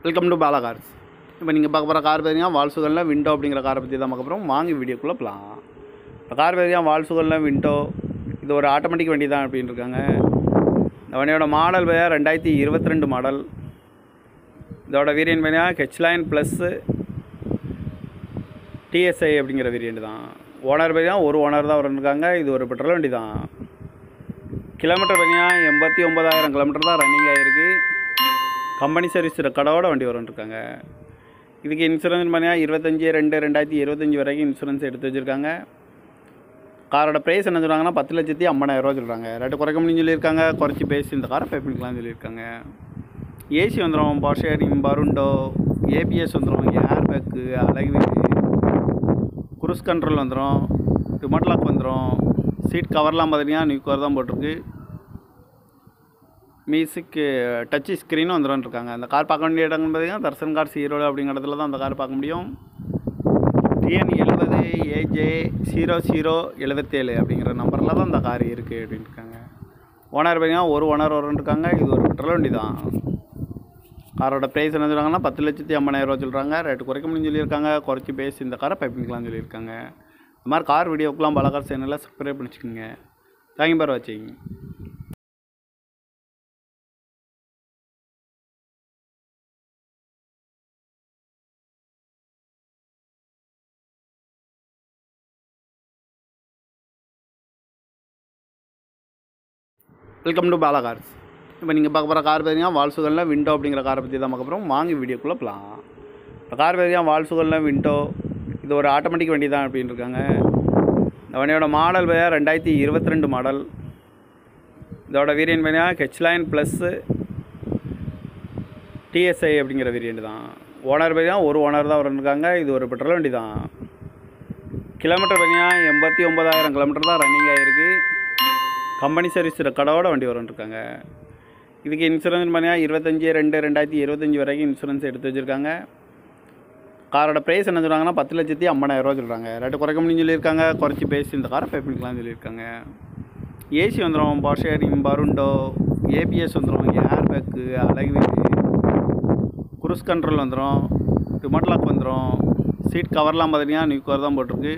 welcome to Bala cars இப்போ நீங்கள் பார்க்க போகிற கார் பார்த்தீங்கன்னா வால்சுகலில் விண்டோ அப்படிங்கிற காரை பற்றி தான் பார்க்க போகிறோம் வாங்கி வீடியோக்குள்ளே போகலாம் இப்போ கார் பார்த்தீங்கன்னா வால்சுகலில் விண்டோ இது ஒரு ஆட்டோமேட்டிக் வண்டி தான் அப்படின்னு இருக்காங்க இந்த வண்டியோட மாடல் பார்த்தீங்கன்னா ரெண்டாயிரத்தி இருபத்தி ரெண்டு மாடல் இதோட வேரியன்ட் பார்த்தீங்கன்னா ஹெச்லைன் ப்ளஸ்ஸு டிஎஸ்ஐ அப்படிங்கிற வேரியண்ட் தான் ஓனர் பார்த்தீங்கன்னா ஒரு ஓனர் தான் இருக்காங்க இது ஒரு பெட்ரோல் வண்டி தான் கிலோமீட்டர் பார்த்தீங்கன்னா எண்பத்தி ஒம்பதாயிரம் கிலோமீட்டர் தான் ரன்னிங் ஆகிருக்கு கம்பெனி சர்வீஸ் கடவோட வண்டி வரும்ன்ருக்காங்க இதுக்கு இன்சூரன்ஸ் பார்த்தீங்கன்னா இருபத்தஞ்சி ரெண்டு ரெண்டாயிரத்தி இருபத்தஞ்சி வரைக்கும் இன்சூரன்ஸ் எடுத்து வச்சுருக்காங்க காரோட ப்ரைஸ் என்ன சொல்கிறாங்கன்னா பத்து லட்சத்தி ஐம்பதாயிரரூவா சொல்கிறாங்க ரேட்டு குறைக்க முடியும்னு சொல்லியிருக்காங்க குறைச்சி பேசி இந்த காரை பே பண்ணிக்கலாம்னு சொல்லியிருக்காங்க ஏசி வந்துடும் பவர் ஷேரிங் பருண்டோ ஏபிஎஸ் வந்துடும் ஏர் பேக்கு அழகு குரூஸ் கண்ட்ரோல் வந்துடும் ரிமோட் லாக் வந்துடும் சீட் கவர்லாம் பார்த்தீங்கன்னா நியூ கவர் தான் போட்டிருக்கு மியூசிக்கு டச்சு ஸ்க்ரீனும் வந்துடும் இருக்காங்க அந்த கார் பார்க்க வேண்டிய இடங்கள் பார்த்தீங்கன்னா தர்சன் கார் ஈரோடு அப்படிங்கிற இடத்துல தான் அந்த கார் பார்க்க முடியும் டிஎன் எழுபது ஏஜே ஜீரோ ஜீரோ எழுபத்தேழு அப்படிங்கிற நம்பரில் தான் இந்த கார் இருக்குது அப்படின்னு இருக்காங்க ஓனர் பார்த்தீங்கன்னா ஒரு ஓனர் இருக்காங்க இது ஒரு பெட்ரோல் வண்டி தான் காரோட ப்ரைஸ் என்ன சொல்கிறாங்கன்னா பத்து லட்சத்தி ஐம்பதாயிரரூவா சொல்கிறாங்க ரேட்டு குறைக்க முடியும்னு சொல்லியிருக்காங்க குறைச்சி பேசி இந்த காரை பைப்பிங்கலாம்னு சொல்லியிருக்காங்க இந்த மாதிரி கார் வீடியோக்கெலாம் பல கார் சேனலில் சப்ஸ்கிரைப் பண்ணிச்சுக்கோங்க தேங்க்யூ பார் வாட்சிங் வெல்கம் டு பாலா கார்ஸ் இப்போ நீங்கள் பார்க்க போகிற கார் பார்த்தீங்கன்னா வால்சுகலில் விண்டோ அப்படிங்கிற காரை பற்றி தான் பார்க்க போகிறோம் வாங்கி வீடியோக்குள்ளே போகலாம் இப்போ கார் பார்த்தீங்கன்னா வால்சுகலில் விண்டோ இது ஒரு ஆட்டோமேட்டிக் வண்டி தான் அப்படின்னு இருக்காங்க இந்த வண்டியோட மாடல் பார்த்தீங்கன்னா ரெண்டாயிரத்தி இருபத்தி ரெண்டு மாடல் இதோட வேரியன்ட் பார்த்தீங்கன்னா ஹெச்லைன் ப்ளஸ்ஸு டிஎஸ்ஐ அப்படிங்கிற வேரியண்ட் தான் ஓனர் பார்த்தீங்கன்னா ஒரு ஓனர் தான் இருக்காங்க இது ஒரு பெட்ரோல் வண்டி தான் கிலோமீட்டர் பார்த்தீங்கன்னா எண்பத்தி ஒம்பதாயிரம் கிலோமீட்டர் தான் ரன்னிங் ஆகிருக்கு கம்பெனி சர்வீஸ் கடவோட வண்டி வரும்ன்ருக்காங்க இதுக்கு இன்சூரன்ஸ் பார்த்தீங்கன்னா இருபத்தஞ்சி ரெண்டு ரெண்டாயிரத்தி இருபத்தஞ்சி வரைக்கும் இன்சூரன்ஸ் எடுத்து வச்சுருக்காங்க காரோட ப்ரைஸ் என்ன சொல்கிறாங்கன்னா பத்து லட்சத்தி ஐம்பதாயிரரூவா சொல்கிறாங்க ரேட்டு குறைக்க முடியும்னு சொல்லியிருக்காங்க குறைச்சி பேசி இந்த காரை பே பண்ணிக்கலாம்னு சொல்லியிருக்காங்க ஏசி வந்துடும் பவர் ஷேரிங் பருண்டோ ஏபிஎஸ் வந்துடும் ஏர் பேக்கு அழகு குரூஸ் கண்ட்ரோல் வந்துடும் ரிமோட் லாக் வந்துடும் சீட் கவர்லாம் பார்த்தீங்கன்னா நியூ கவர் தான் போட்டிருக்கு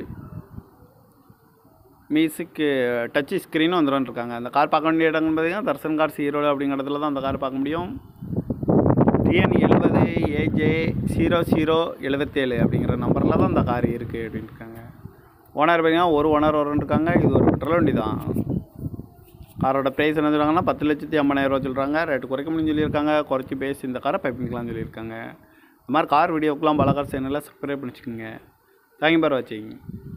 மியூசிக்கு டச்சு ஸ்க்ரீனும் வந்துடும் இருக்காங்க அந்த கார் பார்க்க வேண்டிய இடங்கள் பார்த்தீங்கன்னா தர்சன் கார் ஈரோடு அப்படிங்கிற இடத்துல தான் அந்த கார் பார்க்க முடியும் டிஎன் எழுபது ஏஜே ஜீரோ ஜீரோ எழுபத்தேழு அப்படிங்கிற நம்பரில் தான் இந்த கார் இருக்குது அப்படின்னு இருக்காங்க ஓனர் பார்த்தீங்கன்னா ஒரு ஓனர் இருக்காங்க இது ஒரு பெட்ரோல் வண்டி தான் காரோட ப்ரைஸ் என்ன சொல்கிறாங்கன்னா பத்து லட்சத்தி ஐம்பதாயிரரூவா சொல்கிறாங்க ரேட்டு குறைக்க முடியும்னு சொல்லியிருக்காங்க குறைச்சி பேசி இந்த காரை பைப்பிங்கலாம்னு சொல்லியிருக்காங்க இந்த மாதிரி கார் வீடியோக்கெலாம் பல கார் சேனலில் சப்ஸ்கிரைப் பண்ணிச்சுக்கோங்க தேங்க்யூ பார் வாட்சிங்